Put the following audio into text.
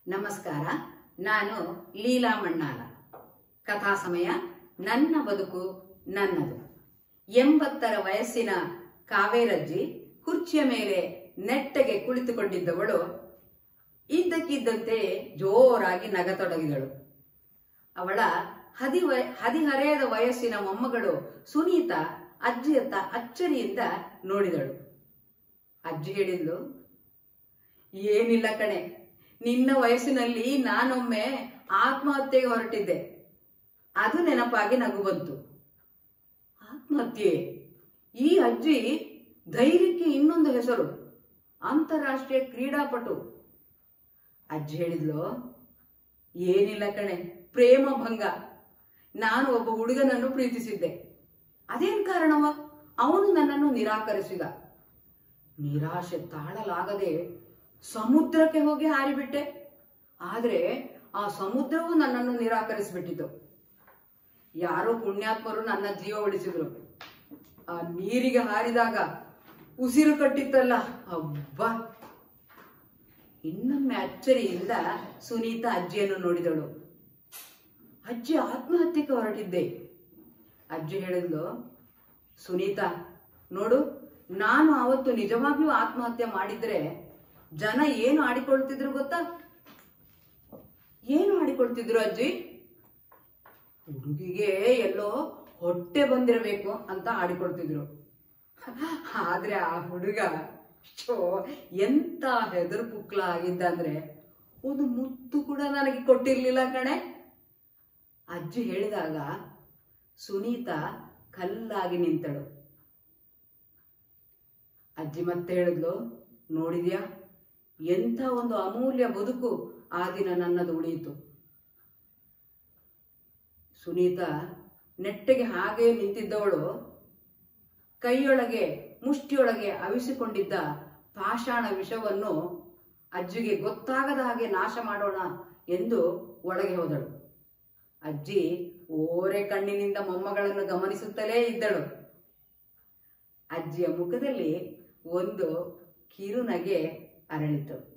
ನಮಸ್ಕಾರ ನಾನು ಲೀಲಾ ಮಣ್ಣಾಲ ಕಥಾ ಸಮಯ ನನ್ನ ಬದುಕು ನನ್ನದು ಎಂಬತ್ತರ ವಯಸ್ಸಿನ ಕಾವೇರಜ್ಜಿ ಕುರ್ಚಿಯ ಮೇಲೆ ನೆಟ್ಟಗೆ ಕುಳಿತುಕೊಂಡಿದ್ದವಳು ಇದ್ದಕ್ಕಿದ್ದಂತೆ ಜೋರಾಗಿ ನಗತೊಡಗಿದಳು ಅವಳ ಹದಿ ಹದಿಹರೆಯದ ವಯಸ್ಸಿನ ಮೊಮ್ಮಗಳು ಸುನೀತ ಅಜ್ಜಿಯತ್ತ ಅಚ್ಚರಿಯಿಂದ ನೋಡಿದಳು ಅಜ್ಜಿ ಹೇಳಿದ್ಲು ಏನಿಲ್ಲ ಕಣೆ ನಿನ್ನ ವಯಸ್ಸಿನಲ್ಲಿ ನಾನೊಮ್ಮೆ ಆತ್ಮಹತ್ಯೆಗೆ ಹೊರಟಿದ್ದೆ ಅದು ನೆನಪಾಗಿ ನಗು ಬಂತು ಆತ್ಮಹತ್ಯೆ ಈ ಅಜ್ಜಿ ಧೈರ್ಯಕ್ಕೆ ಇನ್ನೊಂದು ಹೆಸರು ಅಂತಾರಾಷ್ಟ್ರೀಯ ಕ್ರೀಡಾಪಟು ಅಜ್ಜಿ ಹೇಳಿದ್ಲು ಏನಿಲ್ಲ ಕಣೆ ಪ್ರೇಮ ಭಂಗ ನಾನು ಒಬ್ಬ ಹುಡುಗನನ್ನು ಪ್ರೀತಿಸಿದ್ದೆ ಅದೇನ್ ಕಾರಣವ ಅವನು ನನ್ನನ್ನು ನಿರಾಕರಿಸಿದ ನಿರಾಶೆ ತಾಳಲಾಗದೆ ಸಮುದ್ರಕ್ಕೆ ಹೋಗಿ ಹಾರಿಬಿಟ್ಟೆ ಆದ್ರೆ ಆ ಸಮುದ್ರವು ನನ್ನನ್ನು ನಿರಾಕರಿಸಿಬಿಟ್ಟಿತು ಯಾರೋ ಪುಣ್ಯಾತ್ಮರು ನನ್ನ ಜೀವ ಉಳಿಸಿದ್ರು ಆ ನೀರಿಗೆ ಹಾರಿದಾಗ ಉಸಿರು ಕಟ್ಟಿತ್ತಲ್ಲ ಅಬ್ಬ ಇನ್ನೊಮ್ಮೆ ಅಚ್ಚರಿಯಿಂದ ಸುನೀತಾ ಅಜ್ಜಿಯನ್ನು ನೋಡಿದಳು ಅಜ್ಜಿ ಆತ್ಮಹತ್ಯೆಗೆ ಹೊರಟಿದ್ದೆ ಅಜ್ಜಿ ಹೇಳಿದ್ಲು ಸುನೀತಾ ನೋಡು ನಾನು ಅವತ್ತು ನಿಜವಾಗಿಯೂ ಆತ್ಮಹತ್ಯೆ ಮಾಡಿದ್ರೆ ಜನ ಏನು ಆಡಿಕೊಳ್ತಿದ್ರು ಗೊತ್ತಾ ಏನು ಆಡಿಕೊಳ್ತಿದ್ರು ಅಜ್ಜಿ ಹುಡುಗಿಗೆ ಎಲ್ಲೋ ಹೊಟ್ಟೆ ಬಂದಿರಬೇಕು ಅಂತ ಆಡಿಕೊಳ್ತಿದ್ರು ಆದ್ರೆ ಆ ಹುಡುಗ ಶೋ ಎಂತ ಹೆದರು ಪುಕ್ಲ ಆಗಿದ್ದ ಅಂದ್ರೆ ಒಂದು ಮುತ್ತು ಕೂಡ ನನಗೆ ಕೊಟ್ಟಿರ್ಲಿಲ್ಲ ಕಣೆ ಅಜ್ಜಿ ಹೇಳಿದಾಗ ಸುನೀತಾ ಕಲ್ಲಾಗಿ ನಿಂತಳು ಅಜ್ಜಿ ಮತ್ತೆ ಹೇಳಿದ್ಲು ನೋಡಿದ್ಯಾ ಎಂಥ ಒಂದು ಅಮೂಲ್ಯ ಬದುಕು ಆ ದಿನ ನನ್ನದು ಉಳಿಯಿತು ಸುನೀತಾ ನೆಟ್ಟಗೆ ಹಾಗೆ ನಿಂತಿದ್ದವಳು ಕೈಯೊಳಗೆ ಮುಷ್ಟಿಯೊಳಗೆ ಅವಿಸಿಕೊಂಡಿದ್ದ ಪಾಷಾಣ ವಿಷವನ್ನು ಅಜ್ಜಿಗೆ ಗೊತ್ತಾಗದ ಹಾಗೆ ನಾಶ ಮಾಡೋಣ ಎಂದು ಒಳಗೆ ಹೋದಳು ಅಜ್ಜಿ ಓರೆ ಕಣ್ಣಿನಿಂದ ಮೊಮ್ಮಗಳನ್ನು ಗಮನಿಸುತ್ತಲೇ ಇದ್ದಳು ಅಜ್ಜಿಯ ಮುಖದಲ್ಲಿ ಒಂದು ಕಿರುನಗೆ ಅರಳಿತು